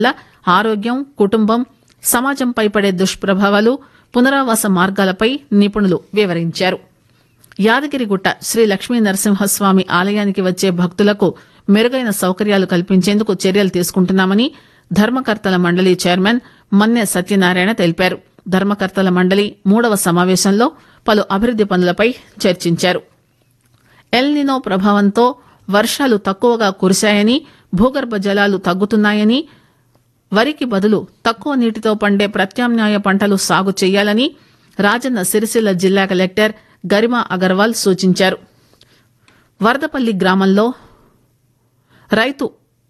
వల్ల ఆరోగ్యం కుటుంబం సమాజంపై పడే దుష్ప్రభావాలు పునరావాస మార్గాలపై నిపుణులు వివరించారు యాదగిరిగుట్ట శ్రీ లక్ష్మీ నరసింహస్వామి ఆలయానికి వచ్చే భక్తులకు మెరుగైన సౌకర్యాలు కల్పించేందుకు చర్యలు తీసుకుంటున్నామని ధర్మకర్తల మండలి చైర్మన్ మన్నె సత్యనారాయణ తెలిపారు ధర్మకర్తల మండలి మూడవ సమావేశంలో పలు అభివృద్ది పనులపై చర్చించారు ఎల్నినో ప్రభావంతో వర్షాలు తక్కువగా కురిశాయని భూగర్భ జలాలు తగ్గుతున్నాయని వరికి బదులు తక్కువ నీటితో పండే ప్రత్యామ్నాయ పంటలు సాగు చేయాలని రాజన్న సిరిసిల్ల జిల్లా కలెక్టర్ గరిమా అగర్వాల్ సూచించారు వరదపల్లి గ్రామంలో రైతు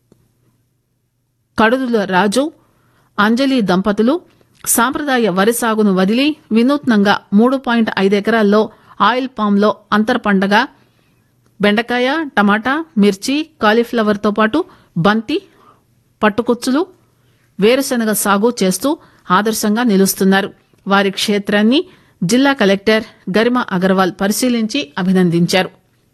కడుదుల రాజు అంజలి దంపతులు సాంప్రదాయ వరి సాగును వదిలి వినూత్నంగా మూడు పాయింట్ ఐదు ఎకరాల్లో ఆయిల్ పామ్లో అంతర్ పంటగా బెండకాయ టమాటా మిర్చి కాలీఫ్లవర్తో పాటు బంతి పట్టుకుచ్చులు వేరుశనగ సాగు చేస్తూ ఆదర్శంగా నిలుస్తున్నారు వారి క్షేత్రాన్ని జిల్లా కలెక్టర్ గరిమా అగర్వాల్ పరిశీలించి అభినందించారు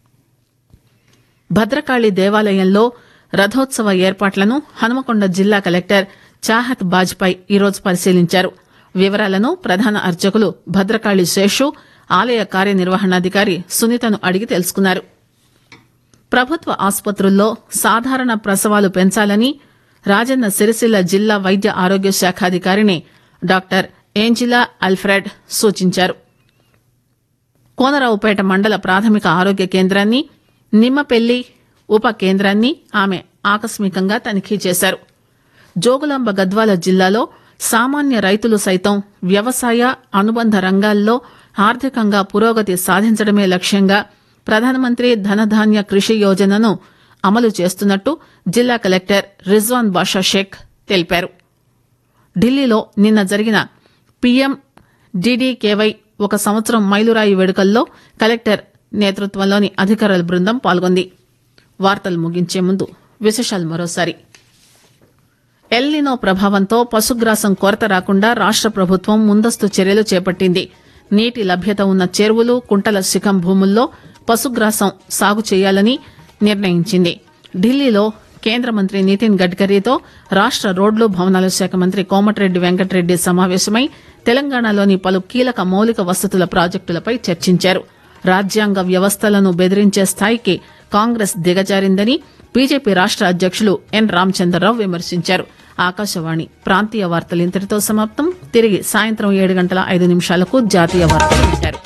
భద్రకాళి దేవాలయంలో రథోత్సవ ఏర్పాట్లను హనుమకొండ జిల్లా కలెక్టర్ చాహత్ బాజ్పాయ్ ఈరోజు పరిశీలించారు వివరాలను ప్రధాన అర్చకులు భద్రకాళి శేషు ఆలయ కార్యనిర్వహణాధికారి సునీతను అడిగి తెలుసుకున్నారు ప్రభుత్వ ఆసుపత్రుల్లో సాధారణ ప్రసవాలు పెంచాలని రాజన్న సిరిసిల్ల జిల్లా వైద్య ఆరోగ్య శాఖాధికారిని డాక్టర్ ఏంజిలా అల్ఫ్రెడ్ సూచించారు కోనరావుపేట మండల ప్రాథమిక ఆరోగ్య కేంద్రాన్ని నిమ్మపెల్లి ఉప కేంద్రాన్ని ఆమె ఆకస్మికంగా తనిఖీ చేశారు జోగులాంబ గద్వాల జిల్లాలో సామాన్య రైతులు సైతం వ్యవసాయ అనుబంధ రంగాల్లో ఆర్థికంగా పురోగతి సాధించడమే లక్ష్యంగా ప్రధానమంత్రి ధనధాన్య కృషి యోజనను అమలు చేస్తున్నట్టు జిల్లా కలెక్టర్ రిజ్వాన్ బాషా షేక్ తెలిపారు ఢిల్లీలో నిన్న జరిగిన పీఎం డీడీకేవై ఒక సంవత్సరం మైలురాయి వేడుకల్లో కలెక్టర్ నేతృత్వంలోని అధికారుల బృందం పాల్గొంది వార్తలు ముగించే ముందు విశేషాలు మరోసారి ఎల్నినో ప్రభావంతో పశుగ్రాసం కొరత రాకుండా రాష్ట ప్రభుత్వం ముందస్తు చర్యలు చేపట్టింది నీటి లభ్యత ఉన్న చెరువులు కుంటల శిఖం భూముల్లో పశుగ్రాసం సాగు చేయాలని నిర్ణయించింది ఢిల్లీలో కేంద్ర మంత్రి నితిన్ గడ్కరీతో రాష్ట రోడ్లు భవనాల శాఖ మంత్రి కోమటిరెడ్డి వెంకటరెడ్డి సమావేశమై తెలంగాణలోని పలు కీలక మౌలిక వసతుల ప్రాజెక్టులపై చర్చించారు రాజ్యాంగ వ్యవస్థలను బెదిరించే స్థాయికి కాంగ్రెస్ దిగజారిందని బీజేపీ రాష్ట అధ్యక్షులు ఎన్ రామచంద్రరావు విమర్శించారు ఆకాశవాణి ప్రాంతీయ వార్తలు ఇంతటితో సమాప్తం తిరిగి సాయంత్రం ఏడు గంటల ఐదు నిమిషాలకు జాతీయ వార్తలు వింటారు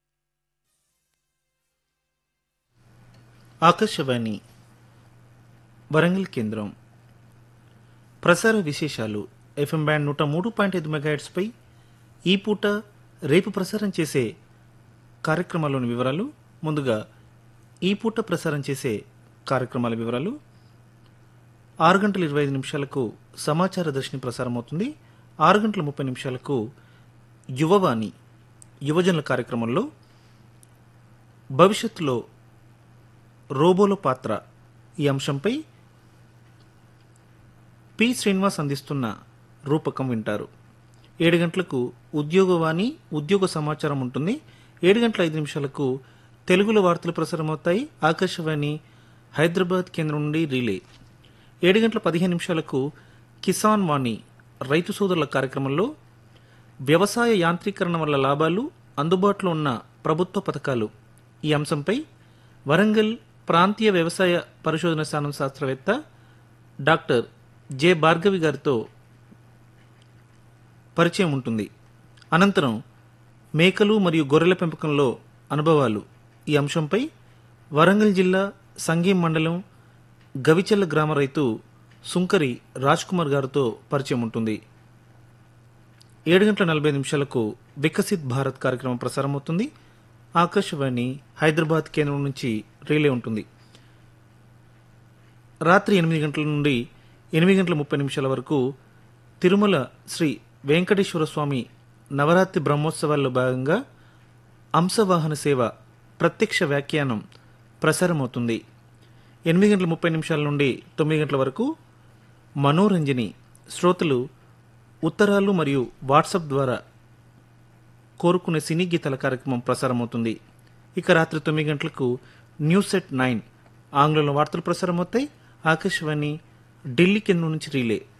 ఆకాశవాణి వరంగల్ కేంద్రం ప్రసార విశేషాలు ఎఫ్ఎం బ్యాండ్ నూట మూడు పాయింట్ ఐదు మెగాహెట్స్పై ఈ పూట రేపు ప్రసారం చేసే కార్యక్రమాల్లోని వివరాలు ముందుగా ఈ పూట ప్రసారం చేసే కార్యక్రమాల వివరాలు ఆరు గంటల ఇరవై ఐదు నిమిషాలకు సమాచార దర్శిని ప్రసారం అవుతుంది ఆరు గంటల ముప్పై నిమిషాలకు యువవాణి యువజనుల కార్యక్రమంలో భవిష్యత్తులో రోబోల పాత్ర ఈ అంశంపై పి శ్రీనివాస్ అందిస్తున్న రూపకం వింటారు ఏడు గంటలకు ఉద్యోగవాణి ఉద్యోగ సమాచారం ఉంటుంది ఏడు గంటల ఐదు నిమిషాలకు తెలుగులో వార్తలు ప్రసారమవుతాయి ఆకాశవాణి హైదరాబాద్ కేంద్రం నుండి రిలే ఏడు గంటల పదిహేను నిమిషాలకు కిసాన్ వాణి రైతు సోదరుల కార్యక్రమంలో వ్యవసాయ యాంత్రీకరణ వల్ల లాభాలు అందుబాటులో ఉన్న ప్రభుత్వ పథకాలు ఈ అంశంపై వరంగల్ ప్రాంతీయ వ్యవసాయ పరిశోధన స్థానం శాస్త్రవేత్త డాక్టర్ జె భార్గవి గారితో పరిచయం ఉంటుంది అనంతరం మేకలు మరియు గొర్రెల పెంపకంలో అనుభవాలు ఈ అంశంపై వరంగల్ జిల్లా సంగీం మండలం గవిచెల్ల గ్రామ రైతు సుంకరి రాజ్ కుమార్ గారితో పరిచయం ఉంటుంది ఏడు గంటల నలభై నిమిషాలకు వికసిత్ భారత్ కార్యక్రమం ప్రసారమవుతుంది ఆకాశవాణి హైదరాబాద్ కేంద్రం నుంచి రిలే ఉంటుంది రాత్రి ఎనిమిది గంటల నుండి ఎనిమిది గంటల ముప్పై నిమిషాల వరకు తిరుమల శ్రీ వెంకటేశ్వర స్వామి నవరాత్రి బ్రహ్మోత్సవాల్లో భాగంగా అంశవాహన సేవ ప్రత్యక్ష వ్యాఖ్యానం ప్రసారమవుతుంది ఎనిమిది గంటల ముప్పై నిమిషాల నుండి తొమ్మిది గంటల వరకు మనోరంజని శ్రోతలు ఉత్తరాలు మరియు వాట్సాప్ ద్వారా కోరుకునే సినీ గీతాల కార్యక్రమం ప్రసారమవుతుంది ఇక రాత్రి తొమ్మిది గంటలకు న్యూస్ సెట్ నైన్ ఆంగ్లంలో వార్తలు ప్రసారమవుతాయి ఆకాశవాణి ఢిల్లీ కేంద్రం నుంచి రీలే